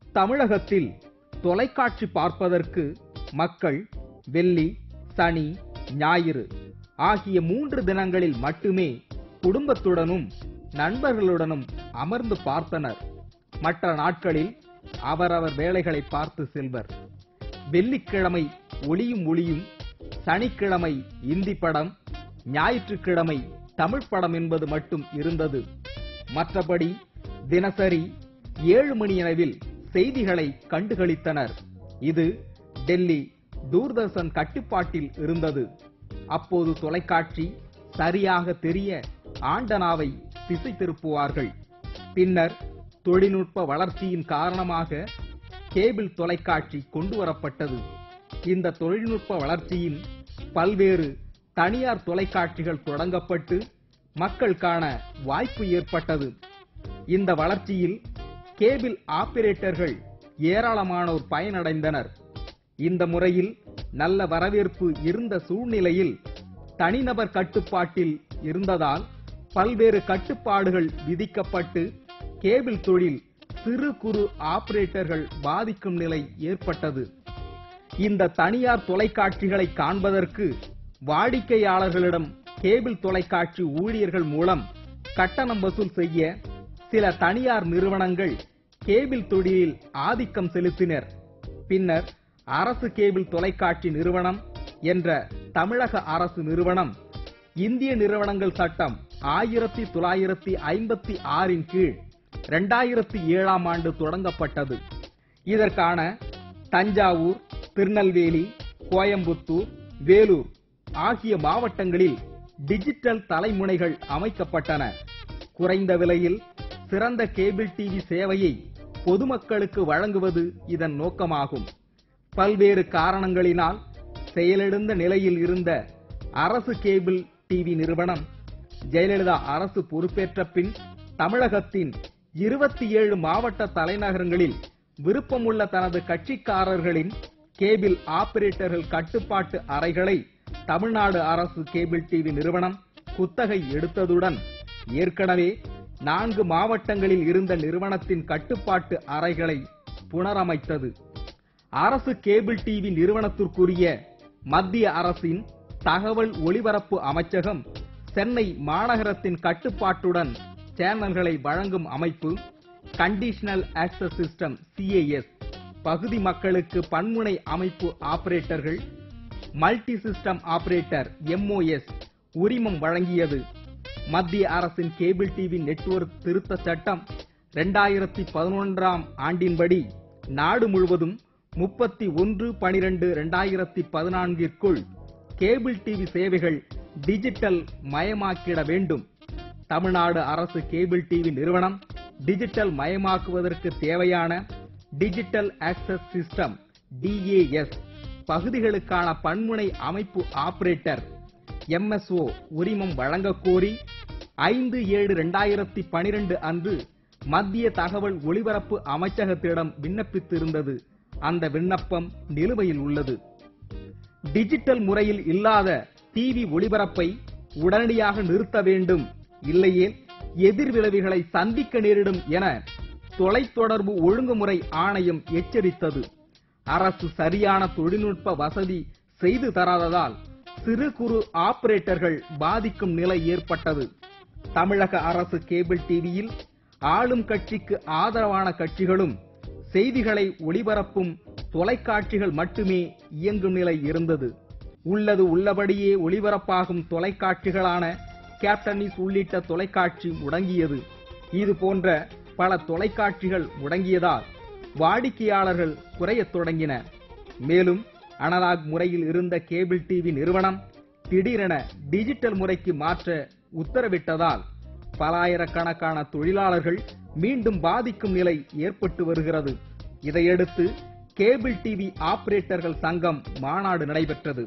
தமிழகத்தில் தொலைக்காட்சி பார்ப்பதற்கு மக்கள் வெள்ளி சனி ஞாயிறு ஆகிய மூன்று தினங்களில் மட்டுமே குடும்பத்துடனும் நண்பர்களுடனும் அமர்ந்து பார்த்தனர் மற்ற நாட்களில் அவரவர் வேலைகளை பார்த்து செல்வர் வெள்ளிக்கிழமை ஒளியும் ஒளியும் சனிக்கிழமை இந்தி படம் ஞாயிற்றுக்கிழமை தமிழ் படம் என்பது மட்டும் இருந்தது மற்றபடி தினசரி ஏழு மணி அளவில் செய்திகளை கண்டுகளித்தனர் இது டெல்லி தூர்தர்ஷன் கட்டுப்பாட்டில் இருந்தது அப்போது தொலைக்காட்சி சரியாக தெரிய ஆண்டனாவை திசை திருப்புவார்கள் பின்னர் தொழில்நுட்ப வளர்ச்சியின் காரணமாக கேபிள் தொலைக்காட்சி கொண்டு வரப்பட்டது இந்த தொழில்நுட்ப வளர்ச்சியில் பல்வேறு தனியார் தொலைக்காட்சிகள் தொடங்கப்பட்டு மக்கள் காண வாய்ப்பு ஏற்பட்டது இந்த வளர்ச்சியில் கேபிள் ஆபரேட்டர்கள் ஏராளமானோர் பயனடைந்தனர் இந்த முறையில் நல்ல வரவேற்பு இருந்த சூழ்நிலையில் தனிநபர் கட்டுப்பாட்டில் இருந்ததால் பல்வேறு கட்டுப்பாடுகள் விதிக்கப்பட்டு கேபிள் தொழில் சிறு குறு ஆபரேட்டர்கள் பாதிக்கும் நிலை ஏற்பட்டது இந்த தனியார் தொலைக்காட்சிகளை காண்பதற்கு வாடிக்கையாளர்களிடம் கேபிள் தொலைக்காட்சி ஊழியர்கள் மூலம் கட்டணம் வசூல் செய்ய சில தனியார் நிறுவனங்கள் கேபிள் தொழிலில் ஆதிக்கம் செலுத்தினர் பின்னர் அரசு கேபிள் தொலைக்காட்சி நிறுவனம் என்ற தமிழக அரசு நிறுவனம் இந்திய நிறுவனங்கள் சட்டம் ஆயிரத்தி தொள்ளாயிரத்தி ஐம்பத்தி ஆறின் கீழ் இரண்டாயிரத்தி ஏழாம் ஆண்டு தொடங்கப்பட்டது இதற்கான தஞ்சாவூர் திருநெல்வேலி கோயம்புத்தூர் வேலூர் ஆகிய மாவட்டங்களில் டிஜிட்டல் தலைமுனைகள் அமைக்கப்பட்டன குறைந்த விலையில் சிறந்த கேபிள் டிவி சேவையை பொதுமக்களுக்கு வழங்குவது இதன் நோக்கமாகும் பல்வேறு காரணங்களினால் செயலிழந்த நிலையில் இருந்த அரசு கேபிள் டிவி நிறுவனம் ஜெயலலிதா அரசு பொறுப்பேற்ற பின் தமிழகத்தின் இருபத்தி ஏழு மாவட்ட தலைநகரங்களில் விருப்பமுள்ள தனது கட்சிக்காரர்களின் கேபிள் ஆபரேட்டர்கள் கட்டுப்பாட்டு அறைகளை தமிழ்நாடு அரசு கேபிள் டிவி நிறுவனம் குத்தகை எடுத்ததுடன் ஏற்கனவே நான்கு மாவட்டங்களில் இருந்த நிறுவனத்தின் கட்டுப்பாட்டு அறைகளை புனரமைத்தது அரசு கேபிள் டிவி நிறுவனத்திற்குரிய மத்திய அரசின் தகவல் ஒலிபரப்பு அமைச்சகம் சென்னை மாநகரத்தின் கட்டுப்பாட்டுடன் சேனல்களை வழங்கும் அமைப்பு கண்டிஷனல் ஆக்சஸ் சிஸ்டம் சிஏஎஸ் பகுதி மக்களுக்கு பன்முனை அமைப்பு ஆபரேட்டர்கள் மல்டி சிஸ்டம் ஆபரேட்டர் எம்ஓஎஸ் உரிமம் வழங்கியது மத்திய அரசின் கேபிள் டிவி நெட்வொர்க் திருத்த சட்டம் இரண்டாயிரத்தி பதினொன்றாம் ஆண்டின்படி நாடு முழுவதும் முப்பத்தி ஒன்று பனிரெண்டு இரண்டாயிரத்தி பதினான்கிற்குள் கேபிள் டிவி சேவைகள் டிஜிட்டல் மயமாக்கிட வேண்டும் தமிழ்நாடு அரசு கேபிள் டிவி நிறுவனம் டிஜிட்டல் மயமாக்குவதற்கு தேவையான டிஜிட்டல் ஆக்சஸ் சிஸ்டம் டிஏஎஸ் பகுதிகளுக்கான பன்முனை அமைப்பு ஆபரேட்டர் எம்எஸ்ஓ உரிமம் வழங்கக் கோரி ஐந்து ஏழு இரண்டாயிரத்தி பனிரெண்டு அன்று மத்திய தகவல் ஒலிபரப்பு அமைச்சகத்திடம் விண்ணப்பித்திருந்தது அந்த விண்ணப்பம் நிலுவையில் உள்ளது டிஜிட்டல் முறையில் இல்லாத டிவி ஒளிபரப்பை உடனடியாக நிறுத்த வேண்டும் இல்லையே எதிர்விளைவுகளை சந்திக்க நேரிடும் என தொலைத்தொடர்பு ஒழுங்குமுறை ஆணையம் எச்சரித்தது அரசு சரியான தொழில்நுட்ப வசதி செய்து தராததால் சிறு குறு ஆபரேட்டர்கள் பாதிக்கும் நிலை ஏற்பட்டது தமிழக அரசு கேபிள் டிவியில் ஆளும் கட்சிக்கு ஆதரவான கட்சிகளும் செய்திகளை ஒளிபரப்பும் தொலைக்காட்சிகள் மட்டுமே இயங்கும் நிலை இருந்தது உள்ளது உள்ளபடியே ஒளிபரப்பாகும் தொலைக்காட்சிகளான கேப்டனிஸ் உள்ளிட்ட தொலைக்காட்சி முடங்கியது இது போன்ற பல தொலைக்காட்சிகள் முடங்கியதால் வாடிக்கையாளர்கள் குறையத் தொடங்கின மேலும் அனலாக் முறையில் இருந்த கேபிள் டிவி நிறுவனம் திடீரென டிஜிட்டல் முறைக்கு மாற்ற உத்தரவிட்டதால் பலாயிரக்கணக்கான தொழிலாளர்கள் மீண்டும் பாதிக்கும் நிலை ஏற்பட்டு வருகிறது இதையடுத்து கேபிள் டிவி ஆபரேட்டர்கள் சங்கம் மாநாடு நடைபெற்றது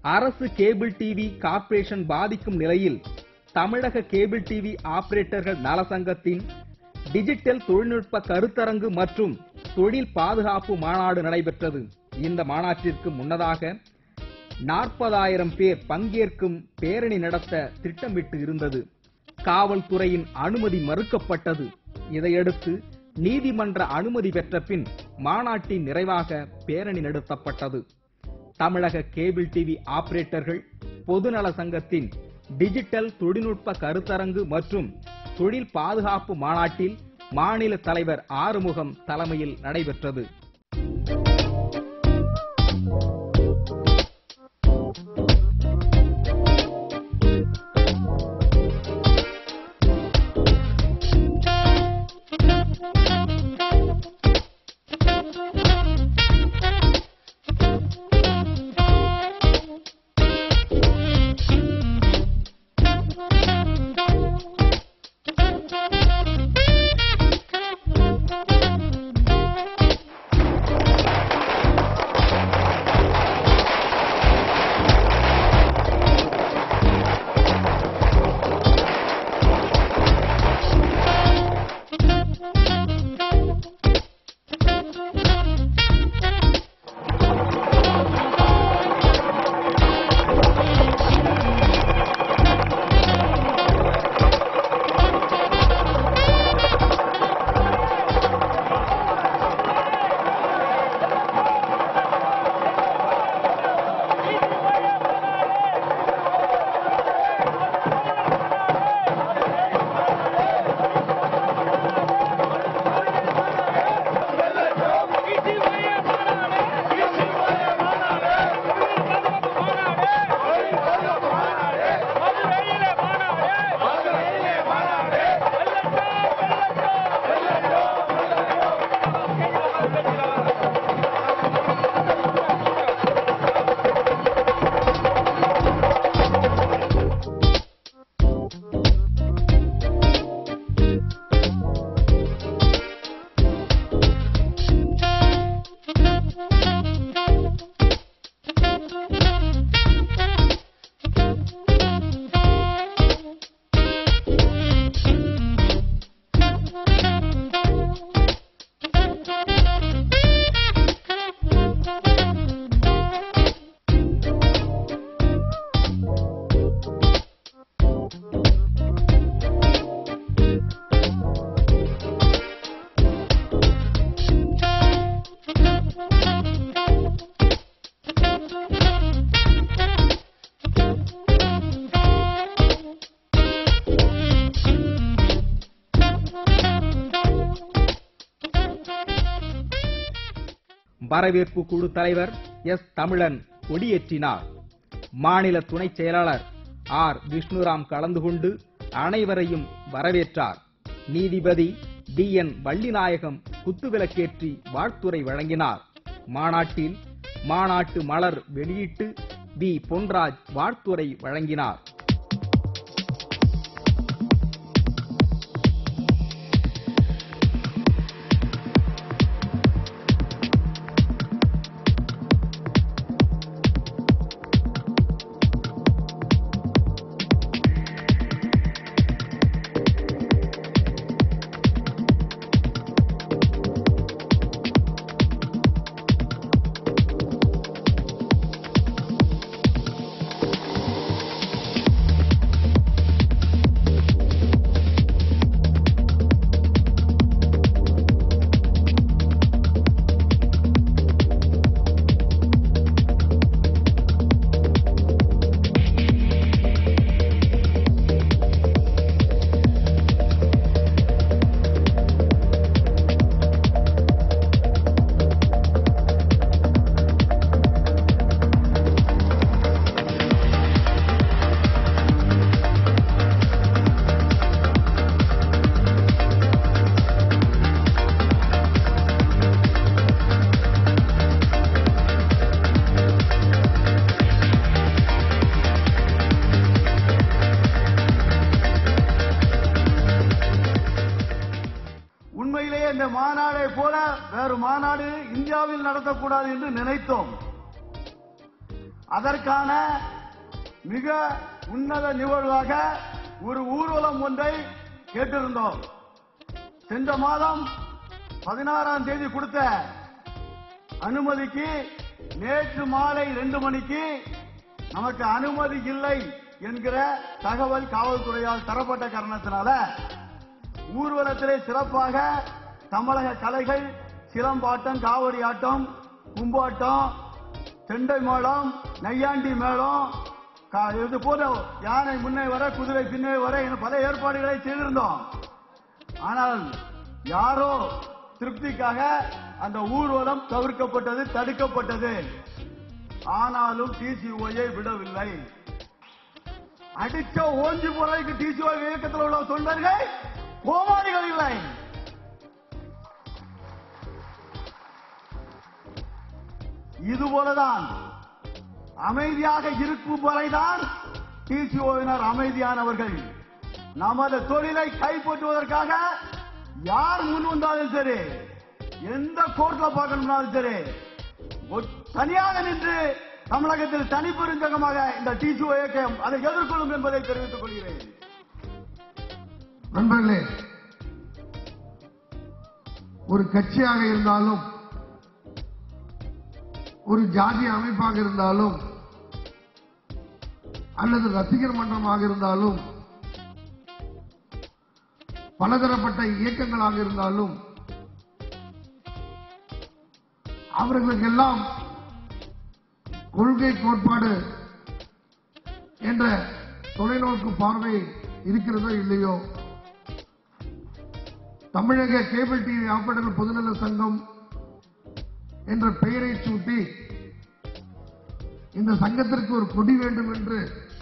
அரசு கேபிள் டிவி கார்ப்பரேஷன் பாதிக்கும் நிலையில் தமிழக கேபிள் டிவி ஆபரேட்டர்கள் நலசங்கத்தின் டிஜிட்டல் தொழில்நுட்ப கருத்தரங்கு மற்றும் தொழில் பாதுகாப்பு மாநாடு நடைபெற்றது இந்த மாநாட்டிற்கு முன்னதாக நாற்பதாயிரம் பேர் பங்கேற்கும் பேரணி நடத்த திட்டமிட்டு இருந்தது காவல்துறையின் அனுமதி மறுக்கப்பட்டது இதையடுத்து நீதிமன்ற அனுமதி பெற்ற பின் மாநாட்டின் நிறைவாக பேரணி நடத்தப்பட்டது தமிழக கேபிள் டிவி ஆபரேட்டர்கள் பொதுநல சங்கத்தின் டிஜிட்டல் தொழில்நுட்ப கருத்தரங்கு மற்றும் தொழில் பாதுகாப்பு மாநாட்டில் மாநில தலைவர் ஆறுமுகம் தலைமையில் நடைபெற்றது வரவேற்பு குழு தலைவர் எஸ் தமிழன் கொடியேற்றினார் மாநில துணைச் செயலாளர் ஆர் விஷ்ணுராம் கலந்து கொண்டு அனைவரையும் வரவேற்றார் நீதிபதி டி என் வள்ளிநாயகம் குத்துவிளக்கேற்றி வாழ்த்துரை வழங்கினார் மாநாட்டில் மாநாட்டு மலர் வெளியிட்டு வி பொன்ராஜ் வாழ்த்துரை வழங்கினார் உண்மையிலேயே இந்த மாநாடை போல வேறு மாநாடு இந்தியாவில் நடத்தக்கூடாது என்று நினைத்தோம் அதற்கான மிக உன்னத நிகழ்வாக ஒரு ஊர்வலம் ஒன்றை கேட்டிருந்தோம் சென்ற மாதம் பதினாறாம் தேதி கொடுத்த அனுமதிக்கு நேற்று மாலை ரெண்டு மணிக்கு நமக்கு அனுமதி இல்லை என்கிற தகவல் காவல்துறையால் தரப்பட்ட காரணத்தினால ஊர்வலத்திலே சிறப்பாக தமிழக கலைகள் சிலம்பாட்டம் காவடி ஆட்டம் கும்பாட்டம் செண்டை மேளம் நையாண்டி மேளம் கா- இது போல யானை முன்னே வர குதிரை பின்னே வர என பல ஏற்பாடுகளை செய்திருந்தோம் ஆனால் யாரோ திருப்திக்காக அந்த ஊர்வலம் தவிர்க்கப்பட்டது தடுக்கப்பட்டது ஆனாலும் டிசிஓயை விடவில்லை அடிச்ச ஓஞ்சி போறதுக்கு டிசிஓ இயக்கத்தில் உள்ள தொண்டர்கள் கோமாளிகள் இல்லை இது போலதான் அமைதியாக இருக்கும் வரைதான் டிசிஓவினர் அமைதியானவர்கள் நமது தொழிலை கைப்பற்றுவதற்காக யார் முன் வந்தாலும் சரி எந்த கோர்ட்ல பார்க்கணும்னாலும் சரி ஒரு- தனியாக நின்று தமிழகத்தில் தனிப்பெருஞ்சகமாக இந்த டிசிஓ இயக்கம் அதை எதிர்கொள்ளும் என்பதை தெரிவித்துக் கொள்கிறேன் நண்பர்களே ஒரு கட்சியாக இருந்தாலும் ஒரு ஜாதி அமைப்பாக இருந்தாலும் அல்லது ரசிகர் மன்றமாக இருந்தாலும் பலதரப்பட்ட இயக்கங்களாக இருந்தாலும் அவர்களுக்கெல்லாம் கொள்கை கோட்பாடு என்ற தொலைநோக்கு பார்வை இருக்கிறதோ இல்லையோ தமிழக கேபிள் டிவி ஆப்பரேட்டர் பொதுநல சங்கம் என்ற பெயரை சூட்டி இந்த சங்கத்திற்கு ஒரு கொடி வேண்டும் என்று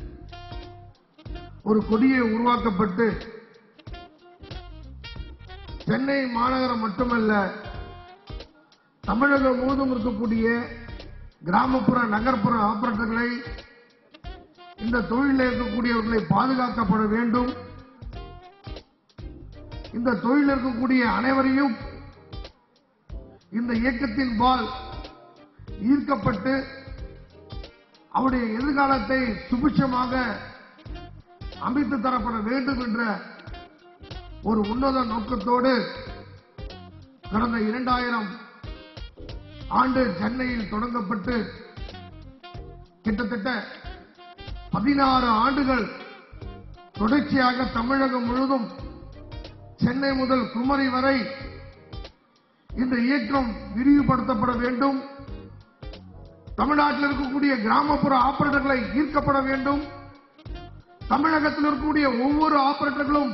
ஒரு கொடியை உருவாக்கப்பட்டு சென்னை மாநகரம் மட்டுமல்ல தமிழகம் முழுவதும் இருக்கக்கூடிய கிராமப்புற நகர்ப்புற ஆபரேட்டர்களை இந்த தொழிலில் இருக்கக்கூடியவர்களை பாதுகாக்கப்பட வேண்டும் இந்த தொழில் இருக்கக்கூடிய அனைவரையும் இந்த இயக்கத்தின் பால் ஈர்க்கப்பட்டு அவருடைய எதிர்காலத்தை சுபிட்சமாக அமைத்து தரப்பட வேண்டும் என்ற ஒரு உன்னத நோக்கத்தோடு கடந்த இரண்டாயிரம் ஆண்டு சென்னையில் தொடங்கப்பட்டு கிட்டத்தட்ட பதினாறு ஆண்டுகள் தொடர்ச்சியாக தமிழகம் முழுவதும் சென்னை முதல் குமரி வரை இந்த இயக்கம் விரிவுபடுத்தப்பட வேண்டும் தமிழ்நாட்டில் இருக்கக்கூடிய கிராமப்புற ஆபரேட்டர்களை ஈர்க்கப்பட வேண்டும் தமிழகத்தில் இருக்கக்கூடிய ஒவ்வொரு ஆபரேட்டர்களும்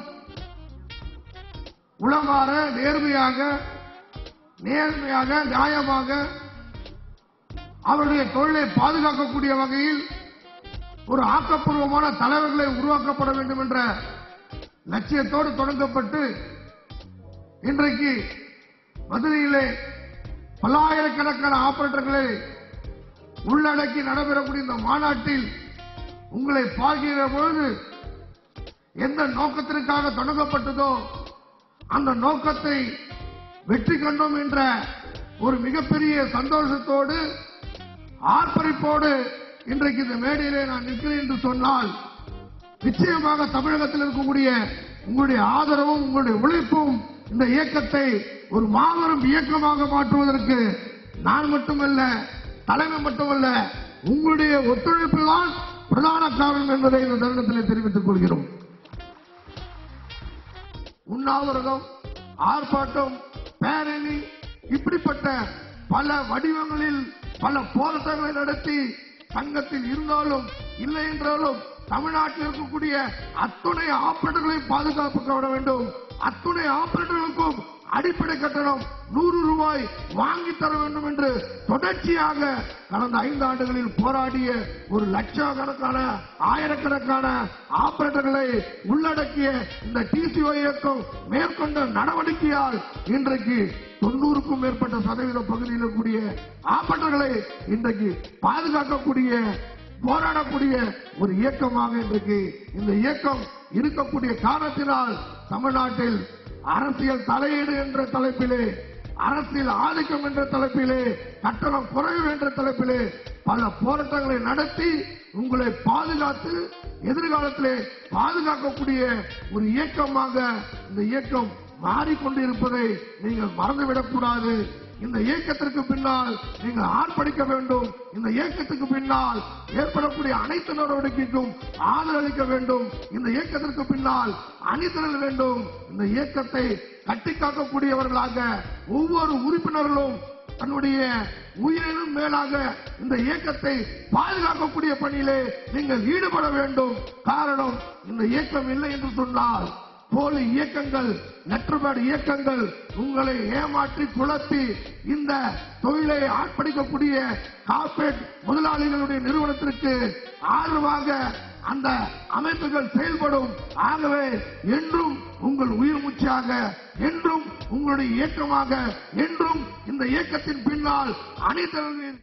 உளமாற நேர்மையாக நேர்மையாக நியாயமாக அவருடைய தொழிலை பாதுகாக்கக்கூடிய வகையில் ஒரு ஆக்கப்பூர்வமான தலைவர்களை உருவாக்கப்பட வேண்டும் என்ற லட்சியத்தோடு தொடங்கப்பட்டு இன்றைக்கு மதுரையிலே பல்லாயிரக்கணக்கான ஆபரேட்டர்களை உள்ளடக்கி நடைபெறக்கூடிய இந்த மாநாட்டில் உங்களை பார்க்கிற பொழுது எந்த நோக்கத்திற்காக தொடங்கப்பட்டதோ அந்த நோக்கத்தை வெற்றி கண்டோம் என்ற ஒரு மிகப்பெரிய சந்தோஷத்தோடு ஆர்ப்பரிப்போடு இன்றைக்கு இந்த மேடையிலே நான் நிற்கிறேன் என்று சொன்னால் நிச்சயமாக தமிழகத்தில் இருக்கக்கூடிய உங்களுடைய ஆதரவும் உங்களுடைய உழைப்பும் இந்த இயக்கத்தை ஒரு மாபெரும் இயக்கமாக மாற்றுவதற்கு நான் மட்டுமல்ல தலைமை மட்டுமல்ல உங்களுடைய ஒத்துழைப்பு தான் பிரதான காரணம் என்பதை இந்த தருணத்தில் தெரிவித்துக் கொள்கிறோம் உண்ணாவிரதம் ஆர்ப்பாட்டம் பேரணி இப்படிப்பட்ட பல வடிவங்களில் பல போராட்டங்களை நடத்தி சங்கத்தில் இருந்தாலும் இல்லை என்றாலும் தமிழ்நாட்டில் இருக்கக்கூடிய அத்துணை ஆபரேட்டர்களை பாதுகாக்கப்பட வேண்டும் அத்துணை ஆபரேட்டர்களுக்கும் அடிப்படை கட்டணம் நூறு ரூபாய் வாங்கி தர வேண்டும் என்று தொடர்ச்சியாக கடந்த ஐந்து ஆண்டுகளில் போராடிய ஒரு லட்சக்கணக்கான ஆயிரக்கணக்கான ஆபரேட்டர்களை உள்ளடக்கிய இந்த டிசிஓ இயக்கம் மேற்கொண்ட நடவடிக்கையால் இன்றைக்கு தொண்ணூறுக்கும் மேற்பட்ட சதவீத பகுதியில் இருக்கக்கூடிய ஆபரேட்டர்களை இன்றைக்கு பாதுகாக்கக்கூடிய போராடக்கூடிய ஒரு இயக்கமாக இன்றைக்கு இந்த இயக்கம் இருக்கக்கூடிய காரணத்தினால் தமிழ்நாட்டில் அரசியல் தலையீடு என்ற தலைப்பிலே அரசியல் ஆதிக்கம் என்ற தலைப்பிலே கட்டணம் குறைவு என்ற தலைப்பிலே பல போராட்டங்களை நடத்தி உங்களை பாதுகாத்து எதிர்காலத்திலே பாதுகாக்கக்கூடிய ஒரு இயக்கமாக இந்த இயக்கம் மாறிக்கொண்டிருப்பதை நீங்கள் மறந்துவிடக் கூடாது இந்த இயக்கத்திற்கு பின்னால் நீங்கள் ஆர்ப்பணிக்க வேண்டும் இந்த இயக்கத்துக்கு பின்னால் ஏற்படக்கூடிய அனைத்து நடவடிக்கைக்கும் ஆதரவளிக்க வேண்டும் இந்த இயக்கத்திற்கு பின்னால் அணிதிரள் வேண்டும் இந்த இயக்கத்தை கட்டி காக்கக்கூடியவர்களாக ஒவ்வொரு உறுப்பினர்களும் தன்னுடைய உயிரினும் மேலாக இந்த இயக்கத்தை பாதுகாக்கக்கூடிய பணியிலே நீங்கள் ஈடுபட வேண்டும் காரணம் இந்த இயக்கம் இல்லை என்று சொன்னால் போலி இயக்கங்கள் நெற்றுபாடு இயக்கங்கள் உங்களை ஏமாற்றி குழப்பி இந்த தொழிலை ஆட்படிக்கக்கூடிய கார்பரேட் முதலாளிகளுடைய நிறுவனத்திற்கு ஆதரவாக அந்த அமைப்புகள் செயல்படும் ஆகவே என்றும் உங்கள் உயிர் மூச்சாக என்றும் உங்களுடைய இயக்கமாக என்றும் இந்த இயக்கத்தின் பின்னால் அணிதரவின்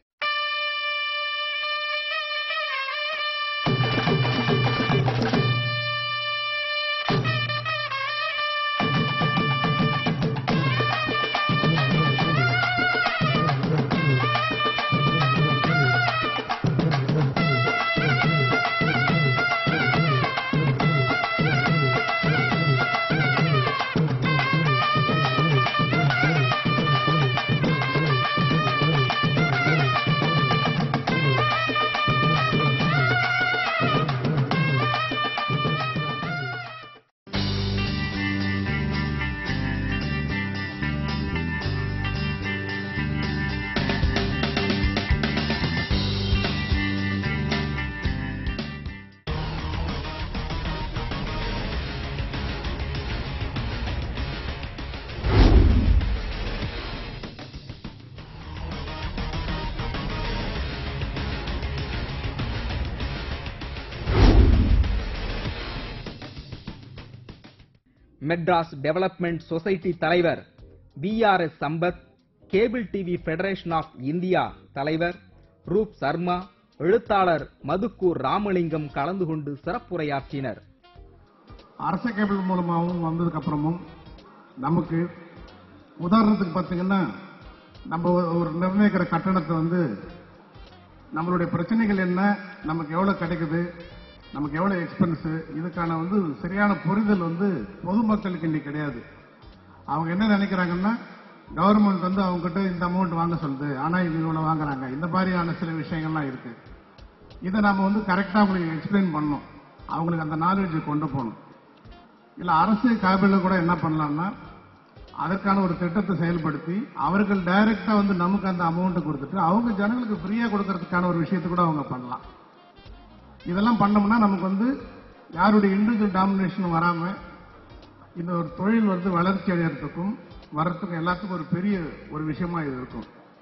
மெட்ராஸ் டெவலப்மெண்ட் சொசைட்டி தலைவர் VRS Sampath cable TV federation of India தலைவர் ரூப் சர்மா எழுத்தாளர் மதுக்கூர் ராமலிங்கம் கலந்து கொண்டு சிறப்புரையாற்றினர் அரச கேபிள் மூலமாகவும் வந்ததுக்கு அப்புறமும் நமக்கு உதாரணத்துக்கு பார்த்தீங்கன்னா நம்ம ஒரு- ஒரு நிர்ணயிக்கிற கட்டணத்தை வந்து நம்மளுடைய பிரச்சனைகள் என்ன நமக்கு எவ்வளவு கிடைக்குது நமக்கு எவ்வளவு எக்ஸ்பென்ஸ் இதுக்கான வந்து சரியான புரிதல் வந்து பொதுமக்களுக்கு இன்னைக்கு கிடையாது அவங்க என்ன நினைக்கிறாங்கன்னா கவர்மெண்ட் வந்து அவங்க கிட்ட இந்த அமௌண்ட் வாங்க சொல்லுது ஆனா இது இவ்வளவு வாங்குறாங்க இந்த மாதிரியான சில விஷயங்கள்லாம் இருக்கு இதை நாம வந்து கரெக்டா அவங்களுக்கு எக்ஸ்பிளைன் பண்ணணும் அவங்களுக்கு அந்த நாலேஜ் கொண்டு போகணும் இல்ல அரசு கேபிள்ல கூட என்ன பண்ணலாம்னா அதற்கான ஒரு திட்டத்தை செயல்படுத்தி அவர்கள் டைரக்டா வந்து நமக்கு அந்த அமௌண்ட் கொடுத்துட்டு அவங்க ஜனங்களுக்கு ஃப்ரீயா கொடுக்கறதுக்கான ஒரு விஷயத்தை கூட அவங்க பண்ணலாம் இதெல்லாம் பண்ணோம்னா நமக்கு வந்து யாருடைய இண்டிவிஜுவல் டாமினேஷன் வராம இந்த ஒரு தொழில் வந்து வளர்ச்சி அடையறதுக்கும் வர்றதுக்கும் எல்லாத்துக்கும் ஒரு பெரிய ஒரு விஷயமா இது இருக்கும்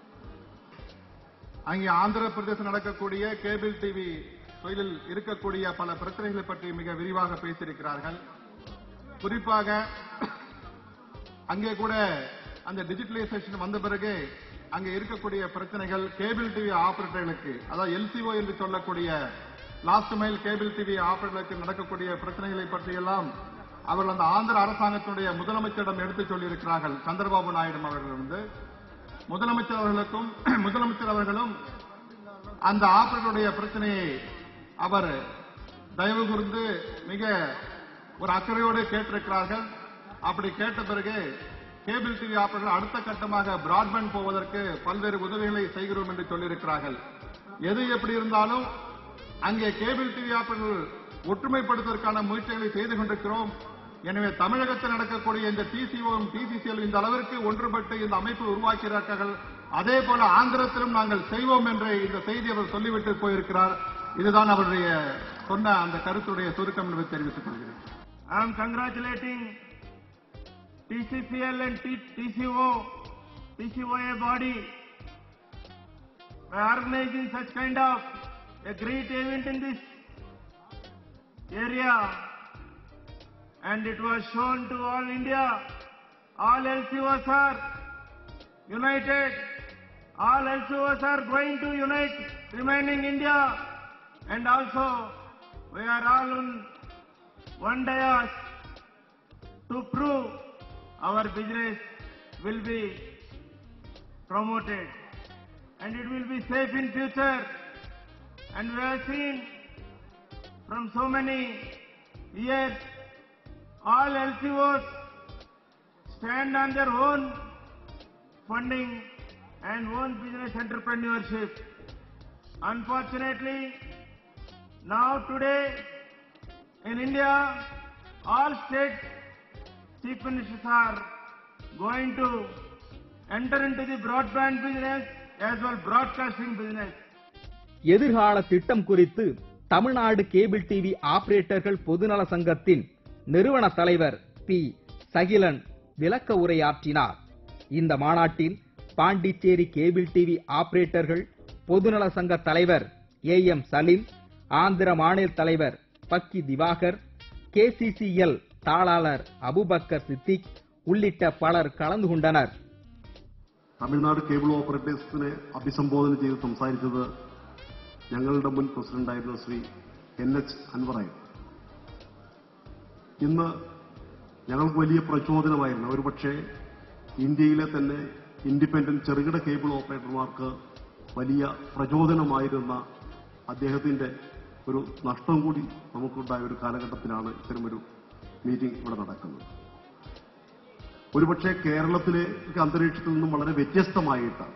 அங்கே ஆந்திர பிரதேசம் நடக்கக்கூடிய கேபிள் டிவி தொழிலில் இருக்கக்கூடிய பல பிரச்சனைகளை பற்றி மிக விரிவாக பேசியிருக்கிறார்கள் குறிப்பாக அங்கே கூட அந்த டிஜிட்டலைசேஷன் வந்த பிறகு அங்கே இருக்கக்கூடிய பிரச்சனைகள் கேபிள் டிவி ஆபரேட்டர்களுக்கு அதாவது எல்சிஓ என்று சொல்லக்கூடிய லாஸ்ட் மைல் கேபிள் டிவி ஆபரேட்டர்களுக்கு நடக்கக்கூடிய பிரச்சனைகளை பற்றியெல்லாம் அவர்கள் அந்த ஆந்திர அரசாங்கத்தினுடைய முதலமைச்சரிடம் எடுத்துச் சொல்லியிருக்கிறார்கள் சந்திரபாபு நாயுடு அவர்கள் வந்து முதலமைச்சர் அவர்களுக்கும் முதலமைச்சர் அவர்களும் அந்த ஆபரேட்டருடைய பிரச்சனையை அவர் தயவு கூர்ந்து மிக ஒரு அக்கறையோடு கேட்டிருக்கிறார்கள் அப்படி கேட்ட பிறகு கேபிள் டிவி ஆபரேட்டர் அடுத்த கட்டமாக பிராட்பேண்ட் போவதற்கு பல்வேறு உதவிகளை செய்கிறோம் என்று சொல்லியிருக்கிறார்கள் எது எப்படி இருந்தாலும் அங்கே கேபிள் டிவி ஆபரேட்டர்கள் ஒற்றுமைப்படுத்துவதற்கான முயற்சிகளை செய்து கொண்டிருக்கிறோம் எனவே தமிழகத்தில் நடக்கக்கூடிய இந்த டிசிஓவும் டிசிசிஎல் இந்த அளவிற்கு ஒன்றுபட்டு இந்த அமைப்பு உருவாக்கிறார்கள் அதே போல ஆந்திரத்திலும் நாங்கள் செய்வோம் என்று இந்த செய்தி அவர் சொல்லிவிட்டு போயிருக்கிறார் இதுதான் அவருடைய சொன்ன அந்த கருத்துடைய சுருக்கம் என்று தெரிவித்துக் கொள்கிறேன் I am congratulating TCCL and T- TCO, TCOA body by organizing such kind of a great event in this area. And it was shown to all India, all LCOs are united, all LCOs are going to unite remaining India. And also, we are all on one dais to prove our business will be promoted and it will be safe in future. And we have seen from so many years all LCOs stand on their own funding and own business entrepreneurship. Unfortunately, now today in India, all state chief ministers are going to enter into the broadband business as well broadcasting business. எதிர்கால திட்டம் குறித்து Tamil Nadu cable TV ஆபரேட்டர்கள் பொதுநல சங்கத்தின் நிறுவன தலைவர் B சகிலன் விளக்க உரையாற்றினார் இந்த மாநாட்டில் பாண்டிச்சேரி கேபிள் டிவி ஆபரேட்டர்கள் பொதுநல சங்க தலைவர் ஏ எம் சலீம் ஆந்திர மாநில தலைவர் பக்கி திவாகர் கேசிசிஎல் தாளாளர் அபுபக்கர் சித்திக் உள்ளிட்ட பலர் கலந்து கொண்டனர் തമിഴ്നാട് കേബിൾ ഓപ്പറേറ്റേഴ്സിനെ അഭിസംബോധന ചെയ്ത് സംസാരിച്ചത് ഞങ്ങളുടെ മുൻ പ്രസിഡന്റായിരുന്ന ശ്രീ എൻ എച്ച് അൻവറായിരുന്നു ഇന്ന് ഞങ്ങൾക്ക് വലിയ പ്രചോദനമായിരുന്നു ഒരുപക്ഷെ ഇന്ത്യയിലെ തന്നെ ഇൻഡിപെൻഡന്റ് ചെറുകിട കേബിൾ ഓപ്പറേറ്റർമാർക്ക് വലിയ പ്രചോദനമായിരുന്ന അദ്ദേഹത്തിന്റെ ഒരു നഷ്ടം കൂടി നമുക്കുണ്ടായ ഒരു കാലഘട്ടത്തിലാണ് ഇത്തരമൊരു മീറ്റിംഗ് ഇവിടെ നടക്കുന്നത് ഒരുപക്ഷെ കേരളത്തിലെ ഒക്കെ അന്തരീക്ഷത്തിൽ നിന്നും വളരെ വ്യത്യസ്തമായിട്ട്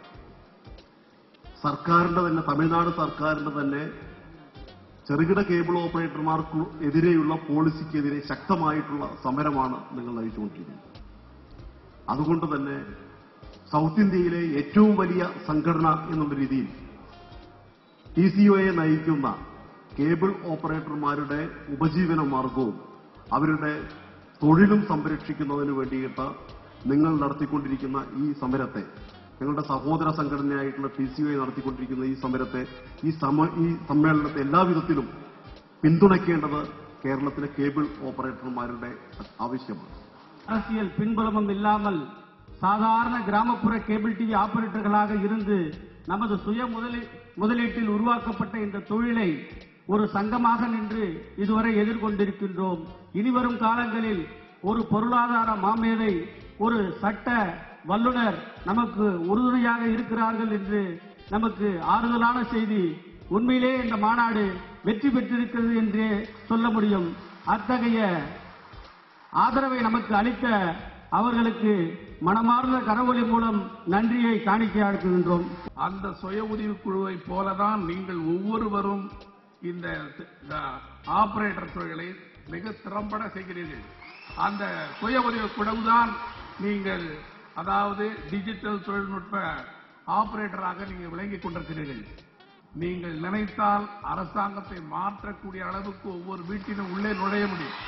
സർക്കാരിന്റെ തന്നെ തമിഴ്നാട് സർക്കാരിന്റെ തന്നെ ചെറുകിട കേബിൾ ഓപ്പറേറ്റർമാർക്ക് എതിരെയുള്ള പോളിസിക്കെതിരെ ശക്തമായിട്ടുള്ള സമരമാണ് നിങ്ങൾ നയിച്ചുകൊണ്ടിരിക്കുന്നത് അതുകൊണ്ട് തന്നെ സൗത്ത് ഇന്ത്യയിലെ ഏറ്റവും വലിയ സംഘടന എന്നുള്ള രീതിയിൽ ടി സി ഒയെ നയിക്കുന്ന കേബിൾ ഓപ്പറേറ്റർമാരുടെ ഉപജീവന മാർഗവും അവരുടെ തൊഴിലും സംരക്ഷിക്കുന്നതിന് വേണ്ടിയിട്ട് നിങ്ങൾ നടത്തിക്കൊണ്ടിരിക്കുന്ന ഈ സമരത്തെ നിങ്ങളുടെ സഹോദര സംഘടനയായിട്ടുള്ള പി സി ഒ നടത്തിക്കൊണ്ടിരിക്കുന്ന ഈ സമരത്തെ ഈ സമ ഈ സമ്മേളനത്തെ എല്ലാവിധത്തിലും പിന്തുണയ്ക്കേണ്ടത് കേരളത്തിലെ കേബിൾ ഓപ്പറേറ്റർമാരുടെ ആവശ്യമാണ് அரசியல் பின்புலமும் இல்லாமல் சாதாரண கிராமப்புற கேபிள் டிவி ஆபரேட்டர்களாக இருந்து நமது சுய முதலீ முதலீட்டில் உருவாக்கப்பட்ட இந்த தொழிலை ஒரு சங்கமாக நின்று இதுவரை எதிர்கொண்டிருக்கின்றோம் இனிவரும் காலங்களில் ஒரு பொருளாதார மாமேதை ஒரு சட்ட வல்லுனர் நமக்கு உறுதுணையாக இருக்கிறார்கள் என்று நமக்கு ஆறுதலான செய்தி உண்மையிலே இந்த மாநாடு வெற்றி பெற்றிருக்கிறது என்றே சொல்ல முடியும் அத்தகைய ஆதரவை நமக்கு அளித்த அவர்களுக்கு மனமார்ந்த கரவொலி மூலம் நன்றியை காணிக்கையாக்குகின்றோம் அந்த சுய உதவி குழுவை போலதான் நீங்கள் ஒவ்வொருவரும் இந்த இந்த ஆபரேட்டர் தொழிலை மிக திறம்பட செய்கிறீர்கள் அந்த சுய உதவி குழுதான் நீங்கள் அதாவது டிஜிட்டல் தொழில்நுட்ப ஆபரேட்டராக நீங்கள் விளங்கிக் கொண்டிருக்கிறீர்கள் நீங்கள் நினைத்தால் அரசாங்கத்தை மாற்றக்கூடிய அளவுக்கு ஒவ்வொரு வீட்டிலும் உள்ளே நுழைய முடியும்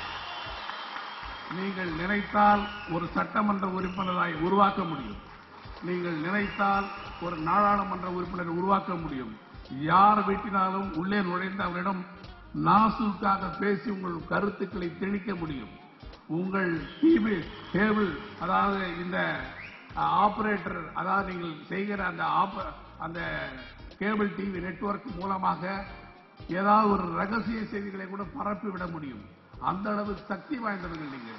நீங்கள் நினைத்தால் ஒரு சட்டமன்ற உறுப்பினராய் உருவாக்க முடியும் நீங்கள் நினைத்தால் ஒரு நாடாளுமன்ற உறுப்பினரை உருவாக்க முடியும் யார் வீட்டினாலும் உள்ளே நுழைந்து அவரிடம் நாசுக்காக பேசி உங்கள் கருத்துக்களை திணிக்க முடியும் உங்கள் டிவி டேபிள் அதாவது இந்த ஆபரேட்டர் அதாவது நீங்கள் செய்கிற அந்த ஆப்ப- அந்த கேபிள் டிவி நெட்வொர்க் மூலமாக ஏதாவது ஒரு ரகசிய செய்திகளை கூட பரப்பி விட முடியும் அந்த அளவு சக்தி வாய்ந்தவர்கள் நீங்கள்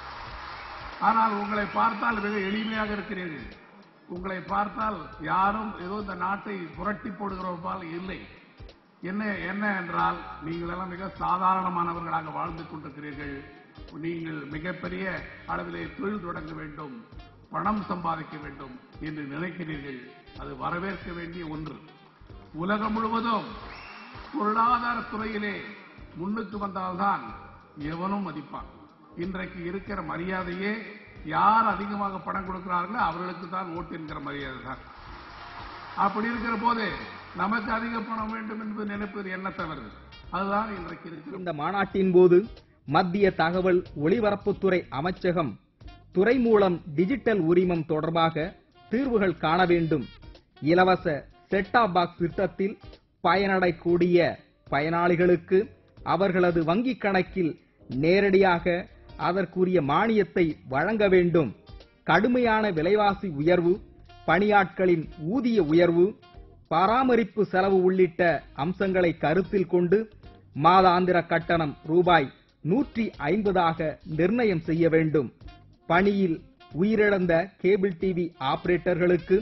ஆனால் உங்களை பார்த்தால் மிக எளிமையாக இருக்கிறீர்கள் உங்களை பார்த்தால் யாரும் ஏதோ இந்த நாட்டை புரட்டி போடுகிறவர்கள் இல்லை என்ன என்ன என்றால் நீங்கள் எல்லாம் மிக சாதாரணமானவர்களாக வாழ்ந்து கொண்டிருக்கிறீர்கள் நீங்கள் மிகப்பெரிய அளவிலே தொழில் தொடங்க வேண்டும் பணம் சம்பாதிக்க வேண்டும் என்று நினைக்கிறீர்கள் அது வரவேற்க வேண்டிய ஒன்று உலகம் முழுவதும் பொருளாதார துறையிலே முன்னுக்கு வந்தால்தான் எவனும் மதிப்பான் இன்றைக்கு இருக்கிற மரியாதையே யார் அதிகமாக பணம் கொடுக்கிறார்களோ அவர்களுக்கு தான் ஓட்டு என்கிற மரியாதை தான் அப்படி இருக்கிற போது நமக்கு அதிக பணம் வேண்டும் என்பது நினைப்பது என்ன தவறு அதுதான் இன்றைக்கு இருக்கிற இந்த மாநாட்டின் போது மத்திய தகவல் ஒலிபரப்புத்துறை அமைச்சகம் துறை மூலம் டிஜிட்டல் உரிமம் தொடர்பாக தீர்வுகள் காண வேண்டும் இலவச செட்டா பாக்ஸ் திட்டத்தில் பயனடையக்கூடிய பயனாளிகளுக்கு அவர்களது வங்கிக் கணக்கில் நேரடியாக அதற்குரிய மானியத்தை வழங்க வேண்டும் கடுமையான விலைவாசி உயர்வு பணியாட்களின் ஊதிய உயர்வு பராமரிப்பு செலவு உள்ளிட்ட அம்சங்களை கருத்தில் கொண்டு மாதாந்திர கட்டணம் ரூபாய் நூற்றி ஐம்பதாக நிர்ணயம் செய்ய வேண்டும் பணியில் உயிரிழந்த கேபிள் டிவி ஆபரேட்டர்களுக்கு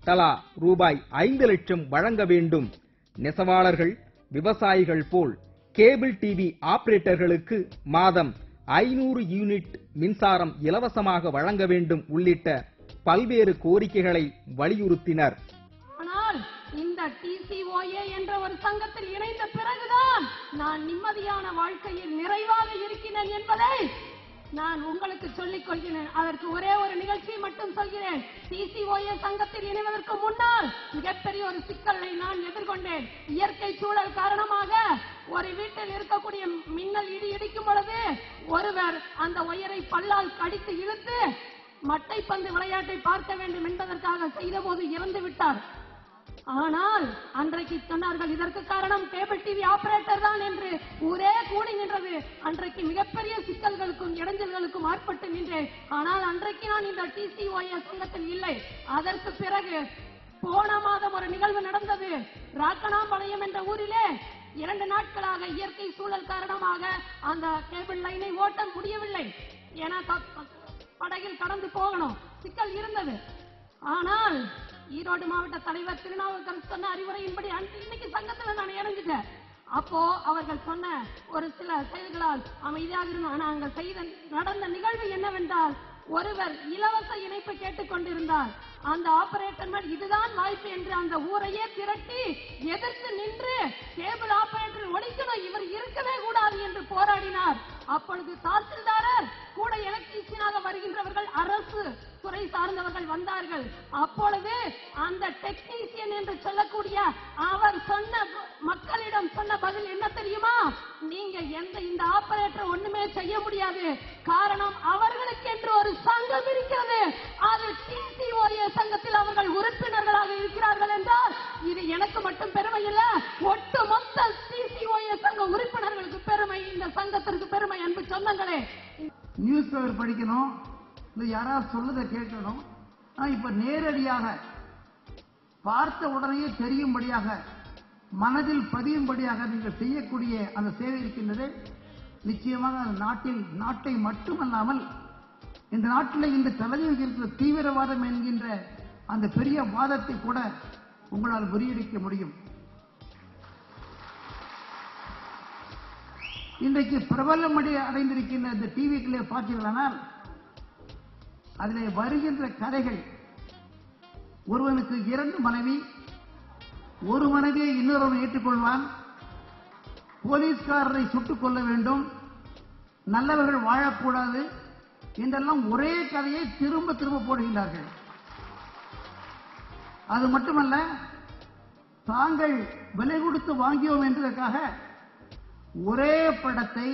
தலா ரூபாய் ஐந்து லட்சம் வழங்க வேண்டும் நெசவாளர்கள் விவசாயிகள் போல் கேபிள் டிவி ஆபரேட்டர்களுக்கு மாதம் ஐநூறு யூனிட் மின்சாரம் இலவசமாக வழங்க வேண்டும் உள்ளிட்ட பல்வேறு கோரிக்கைகளை வலியுறுத்தினர் ஆனால் இந்த டிசிஓஏ என்ற ஒரு சங்கத்தில் இணைந்த பிறகுதான் நான் நிம்மதியான வாழ்க்கையில் நிறைவாக இருக்கிறேன் என்பதை நான் உங்களுக்கு சொல்லிக் கொள்கிறேன் அதற்கு ஒரே ஒரு நிகழ்ச்சியை மட்டும் சொல்கிறேன் டிசிஓஏ சங்கத்தில் இணைவதற்கு முன்னால் மிகப்பெரிய ஒரு சிக்கலை நான் எதிர்கொண்டேன் இயற்கை சூழல் காரணமாக ஒரு வீட்டில் இருக்கக்கூடிய மின்னல் இடி இடிக்கும் பொழுது ஒருவர் அந்த ஒயரை பல்லால் கடித்து இழுத்து மட்டைப்பந்து விளையாட்டை பார்க்க வேண்டும் என்பதற்காக செய்தபோது இறந்து விட்டார் ஆனால் அன்றைக்கு சொன்னார்கள் இதற்கு காரணம் கேபிள் டிவி ஆபரேட்டர் தான் என்று ஊரே கூடி நின்றது அன்றைக்கு மிகப்பெரிய சிக்கல்களுக்கும் இடைஞ்சல்களுக்கும் ஆட்பட்டு நின்றேன் ஆனால் அன்றைக்கு நான் இந்த டிசிஓஎஸ் சங்கத்தில் இல்லை அதற்கு பிறகு போன மாதம் ஒரு நிகழ்வு நடந்தது ராக்கணாம்பாளையம் என்ற ஊரிலே இரண்டு நாட்களாக இயற்கை சூழல் காரணமாக அந்த கேபிள் லைனை ஓட்ட முடியவில்லை ஏன்னா த- படகில் கடந்து போகணும் சிக்கல் இருந்தது ஆனால் ஈரோடு மாவட்ட தலைவர் திருநாவுக்கரசு சொன்ன அறிவுரையின்படி அன்று இன்னைக்கு சங்கத்துல நான் இணைஞ்சிட்டேன் அப்போ அவர்கள் சொன்ன ஒரு சில செயல்களால் அமைதியாக இருந்தோம் ஆனா அங்க செய்த நடந்த நிகழ்வு என்னவென்றால் ஒருவர் இலவச இணைப்பு கேட்டுக் கொண்டிருந்தார் அந்த ஆபரேட்டர் மேல் இதுதான் வாய்ப்பு என்று அந்த ஊரையே திரட்டி எதிர்த்து நின்று கேபிள் ஆபரேட்டர் ஒழிக்கணும் இவர் இருக்கவே கூடாது என்று போராடினார் அப்பொழுது தாசில்தாரர் கூட எலக்ட்ரீஷியனாக வருகின்றவர்கள் அரசு துறை சார்ந்தவர்கள் வந்தார்கள் அப்பொழுது அந்த டெக்னீசியன் என்று சொல்லக்கூடிய அவர் சொன்ன ப- மக்களிடம் சொன்ன பதில் என்ன தெரியுமா நீங்க எந்த இந்த ஆபரேட்டர் ஒண்ணுமே செய்ய முடியாது காரணம் அவர்களுக்கு என்று ஒரு சங்கம் இருக்கிறது அது டிசிஓஏ சங்கத்தில் அவர்கள் உறுப்பினர்களாக இருக்கிறார்கள் என்றால் இது எனக்கு மட்டும் பெருமை இல்ல ஒட்டுமொத்த டிசிஓஏ சங்க உறுப்பினர்களுக்கு பெருமை இந்த சங்கத்திற்கு பெருமை அன்பு சொந்தங்களே நியூஸ் பேப்பர் படிக்கணும் இல்லை யாராவது சொல்லுறத கேட்கணும் ஆனால் இப்போ நேரடியாக பார்த்த உடனேயே தெரியும்படியாக மனதில் பதியும்படியாக நீங்கள் செய்யக்கூடிய அந்த சேவை இருக்கின்றது நிச்சயமாக அது நாட்டில் நாட்டை மட்டுமல்லாமல் இந்த நாட்டில் இந்த தலைமையில் இருக்கிற தீவிரவாதம் என்கின்ற அந்த பெரிய வாதத்தை கூட உங்களால் முறியடிக்க முடியும் இன்றைக்கு பிரபலம் அடை- அடைந்திருக்கின்ற இந்த டிவிக்களே பார்த்தீர்களானால் அதிலே வருகின்ற கதைகள் ஒருவனுக்கு இரண்டு மனைவி ஒரு மனைவியை இன்னொருவன் ஏற்றுக்கொள்வான் போலீஸ்காரரை சுட்டுக் கொள்ள வேண்டும் நல்லவர்கள் வாழக்கூடாது என்றெல்லாம் ஒரே கதையை திரும்ப திரும்ப போடுகின்றார்கள் அது மட்டுமல்ல தாங்கள் விலை கொடுத்து வாங்கியோம் என்பதற்காக ஒரே படத்தை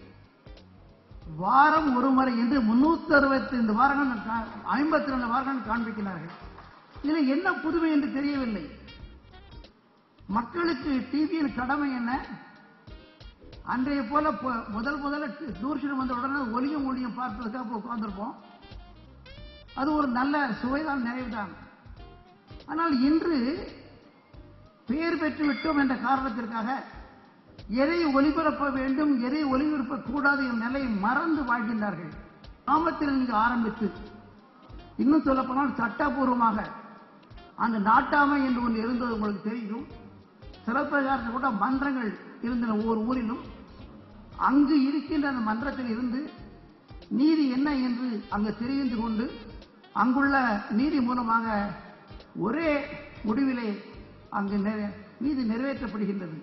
வாரம் ஒரு முறை என்று முன்னூத்தி அறுபத்தி ஐந்து வாரங்கள் ஐம்பத்தி ரெண்டு வாரங்கள் காண்பிக்கிறார்கள் இதில் என்ன புதுமை என்று தெரியவில்லை மக்களுக்கு டிவியின் கடமை என்ன அன்றைய போல பொ- முதல் முதல்ல டி- தூர்தர்ஷன் வந்த உடனே ஒளியும் ஒளியும் பார்ப்பதற்காக உட்கார்ந்திருப்போம் அது ஒரு நல்ல சுவைதான் நிறைவுதான் ஆனால் இன்று பெயர் பெற்று விட்டோம் என்ற காரணத்திற்காக எதை ஒளிபரப்ப வேண்டும் எதை ஒளிபரப்ப கூடாது என்ற நிலையை மறந்து வாழ்கின்றார்கள் கிராமத்தில் இங்கு ஆரம்பித்து இன்னும் சொல்லப்போனால் சட்டபூர்வமாக அந்த நாட்டாமை என்று ஒன்று இருந்தது உங்களுக்கு தெரியும் சிறப்பிரகாரத்தில் கூட மன்றங்கள் இருந்தன ஒவ்வொரு ஊரிலும் அங்கு இருக்கின்ற அந்த மன்றத்தில் இருந்து நீதி என்ன என்று அங்கு தெரிந்து கொண்டு அங்குள்ள நீதி மூலமாக ஒரே முடிவிலே அங்கு நிறை- நீதி நிறைவேற்றப்படுகின்றது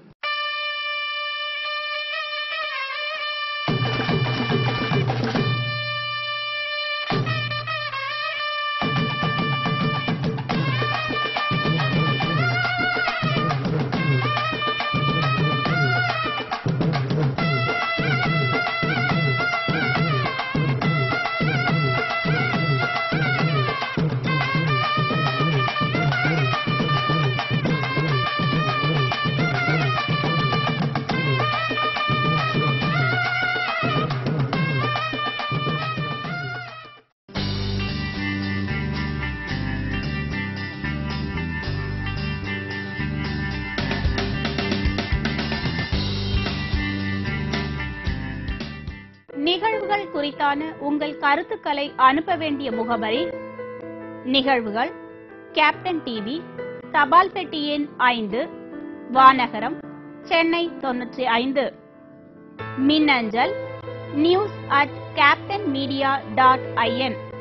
நிகழ்வுகள் குறித்தான உங்கள் கருத்துக்களை அனுப்ப வேண்டிய முகவரி நிகழ்வுகள் கேப்டன் டிவி தபால் பெட்டி எண் ஐந்து வானகரம் சென்னை தொன்னூற்றி ஐந்து மின்னஞ்சல் news at captain media dot IN